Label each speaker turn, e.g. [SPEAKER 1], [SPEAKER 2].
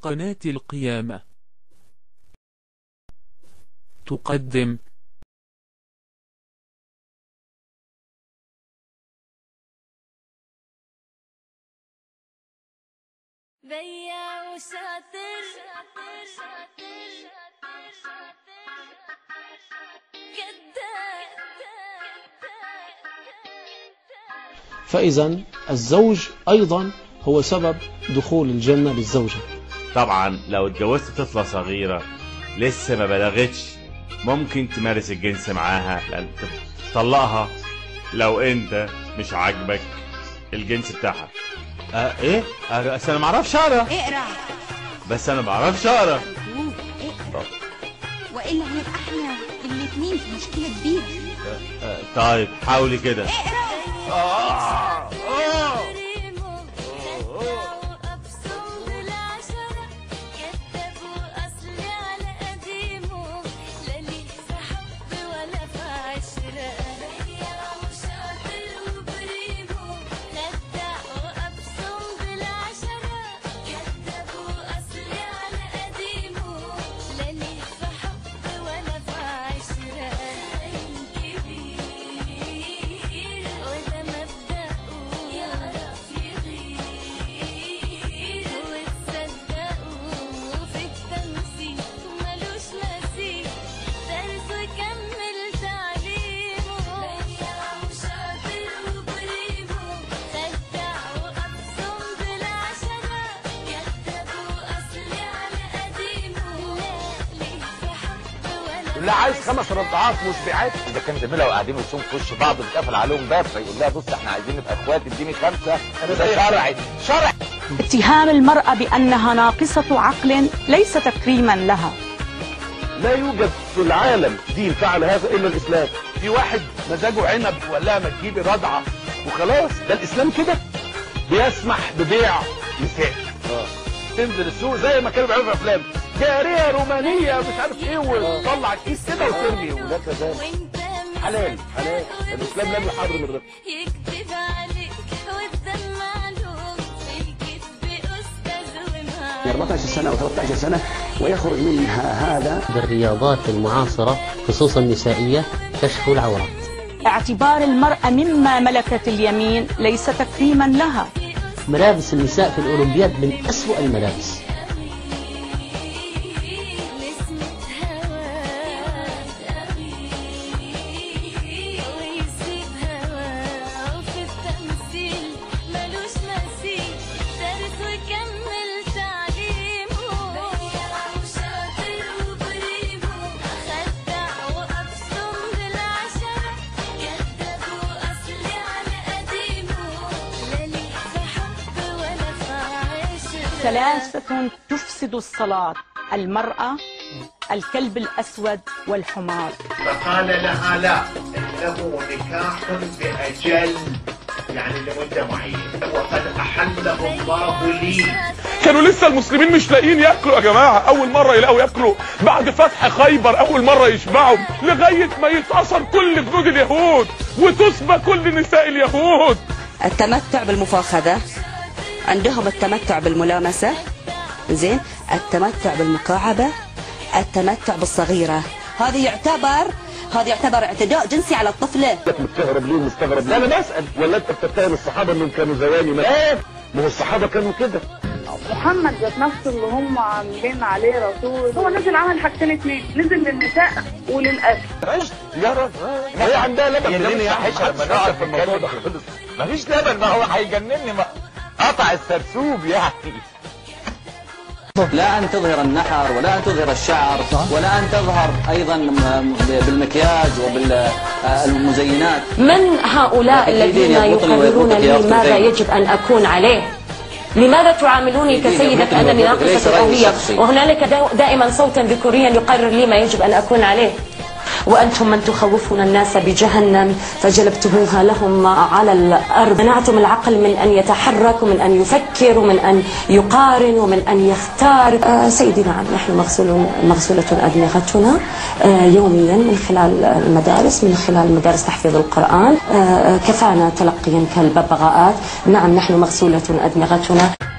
[SPEAKER 1] قناة القيامة تقدم
[SPEAKER 2] بياع وشاطر
[SPEAKER 3] فإذا الزوج أيضا هو سبب دخول الجنة للزوجة
[SPEAKER 4] طبعا لو اتجوزت طفلة صغيرة لسه ما بلغتش ممكن تمارس الجنس معاها لأن تطلقها لو انت مش عاجبك الجنس بتاعها آه ايه؟ آه بس انا معرفش اقرا
[SPEAKER 5] اقرا
[SPEAKER 4] بس انا معرفش اقرا
[SPEAKER 5] اقرا والا هنبقى احنا الاثنين في مشكله كبيره
[SPEAKER 4] آه طيب حاولي كده
[SPEAKER 6] لا عايز خمس رضعات مشبعات اذا كان زميلها وقاعدين وشهم في وش بعض بتقفل عليهم باب فيقول لها بص احنا عايزين نبقى اخوات اديني خمسه ده شرعي شرعي
[SPEAKER 7] اتهام المرأة بأنها ناقصة عقل ليس تكريما لها
[SPEAKER 6] لا يوجد في العالم دين فعل هذا الا الاسلام في واحد مزاجه عنب وقال لها ما تجيبي رضعه وخلاص ده الاسلام كده بيسمح ببيع نساء تنزل السوق زي ما كانوا بيعملوا في افلام جاريه رومانيه مش عارف ايه وتطلع الكيس كده وترمي ولا كذلك حلال حلال الاسلام لم يحرم الربا
[SPEAKER 2] يكتب عليك والدم معلوم الكذب استاذ ومعلوم
[SPEAKER 8] 14 سنة أو 13 سنة ويخرج منها هذا
[SPEAKER 9] بالرياضات المعاصرة خصوصا النسائية كشف العورات
[SPEAKER 7] اعتبار المرأة مما ملكت اليمين ليس تكريما لها
[SPEAKER 9] ملابس النساء في الأولمبياد من أسوأ الملابس
[SPEAKER 2] نسمة هواك ويسيب هواه وفي التمثيل ملوش مثيل درس وكمل تعليمه بياع وشاطر وبريمه خدع وأبصم بالعشرة كذاب وأصلي على قديمه لا ليه في حب ولا في عشرة
[SPEAKER 7] ثلاثة تفسد الصلاة المرأة الكلب الأسود والحمار
[SPEAKER 10] فقال لها لا انه نكاح باجل يعني لمده معينه وقد احله الله لي
[SPEAKER 11] كانوا لسه المسلمين مش لاقيين ياكلوا يا جماعه اول مره يلاقوا ياكلوا بعد فتح خيبر اول مره يشبعوا لغايه ما يتأثر كل جنود اليهود وتسبى كل نساء اليهود
[SPEAKER 12] التمتع بالمفاخذة عندهم التمتع بالملامسة زين التمتع بالمقاعبة التمتع بالصغيرة هذا يعتبر هذا يعتبر اعتداء جنسي على الطفلة
[SPEAKER 6] مستغرب ليه مستغرب لا انا بسال ولا انت بتتهم الصحابه انهم كانوا زواني ما ما هو الصحابه كانوا كده
[SPEAKER 13] محمد ذات نفسه اللي هم عاملين عليه رسول هو نزل عمل حاجتين اتنين نزل للنساء وللأكل
[SPEAKER 6] عشت يا راجل هي عندها لبن
[SPEAKER 10] يجنني يا حشا لما نقعد في الموضوع ده مفيش لبن ما هو هيجنني ما قطع السرسوب يعني
[SPEAKER 14] لا أن تظهر النحر ولا أن تظهر الشعر ولا أن تظهر أيضا م- بالمكياج وبالمزينات
[SPEAKER 15] من هؤلاء الذين يقررون لي ماذا يجب أن أكون عليه لماذا تعاملوني كسيدة أنا ناقصة الأهلية وهنالك دا- دائما صوتا ذكوريا يقرر لي ما يجب أن أكون عليه وأنتم من تخوفون الناس بجهنم فجلبتموها لهم على الأرض منعتم العقل من أن يتحرك ومن أن يفكر ومن أن يقارن ومن أن يختار آه سيدي نعم نحن مغسولون مغسولة أدمغتنا آه يوميا من خلال المدارس من خلال مدارس تحفيظ القرآن آه كفانا تلقيا كالببغاءات نعم نحن مغسولة أدمغتنا